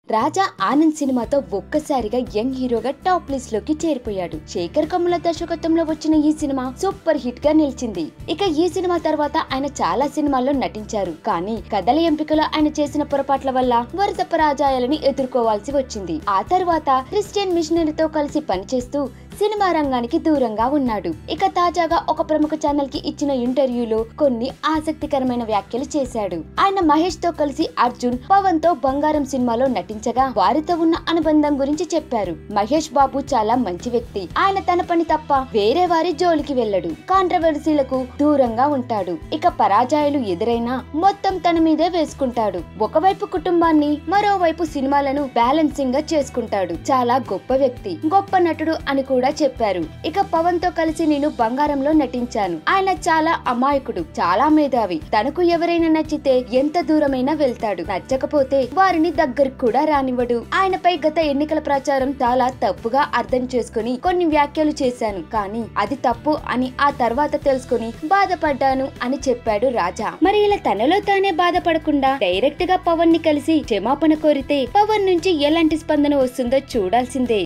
రాజా ఆనంద్ సినిమాతో ఒక్కసారిగా యంగ్ హీరోగా టాప్ లిస్ట్ లోకి చేరిపోయాడు శేఖర్ కమ్ముల దర్శకత్వంలో వచ్చిన ఈ సినిమా సూపర్ హిట్ గా నిలిచింది ఇక ఈ సినిమా తర్వాత ఆయన చాలా సినిమాల్లో నటించారు కానీ కథల ఎంపికలో ఆయన చేసిన పొరపాట్ల వల్ల వరుస పరాజయాలను ఎదుర్కోవాల్సి వచ్చింది ఆ తర్వాత క్రిస్టియన్ మిషనరీతో కలిసి పనిచేస్తూ సినిమా రంగానికి దూరంగా ఉన్నాడు ఇక తాజాగా ఒక ప్రముఖ ఛానల్ కి ఇచ్చిన ఇంటర్వ్యూలో కొన్ని ఆసక్తికరమైన వ్యాఖ్యలు చేశాడు ఆయన మహేష్ తో కలిసి అర్జున్ పవన్ తో బంగారం సినిమాలో నటించగా వారితో ఉన్న అనుబంధం గురించి చెప్పారు మహేష్ బాబు చాలా మంచి వ్యక్తి ఆయన తన పని తప్ప వేరే వారి జోలికి వెళ్ళడు కాంట్రవర్సీలకు దూరంగా ఉంటాడు ఇక పరాజయాలు ఎదురైనా మొత్తం తన మీదే వేసుకుంటాడు ఒకవైపు కుటుంబాన్ని మరోవైపు సినిమాలను బ్యాలెన్సింగ్ గా చేసుకుంటాడు చాలా గొప్ప వ్యక్తి గొప్ప నటుడు అని కూడా చెప్పారు ఇక పవన్ తో కలిసి నేను బంగారంలో నటించాను ఆయన చాలా అమాయకుడు చాలా మేధావి తనకు ఎవరైనా నచ్చితే ఎంత దూరమైనా వెళ్తాడు నచ్చకపోతే వారిని దగ్గరికి కూడా రానివ్వడు ఆయనపై గత ఎన్నికల ప్రచారం చాలా తప్పుగా అర్థం చేసుకుని కొన్ని వ్యాఖ్యలు చేశాను కానీ అది తప్పు అని ఆ తర్వాత తెలుసుకుని బాధపడ్డాను అని చెప్పాడు రాజా మరి ఇలా తనలో తానే బాధపడకుండా డైరెక్ట్ గా పవన్ ని కలిసి క్షమాపణ కోరితే పవన్ నుంచి ఎలాంటి స్పందన వస్తుందో చూడాల్సిందే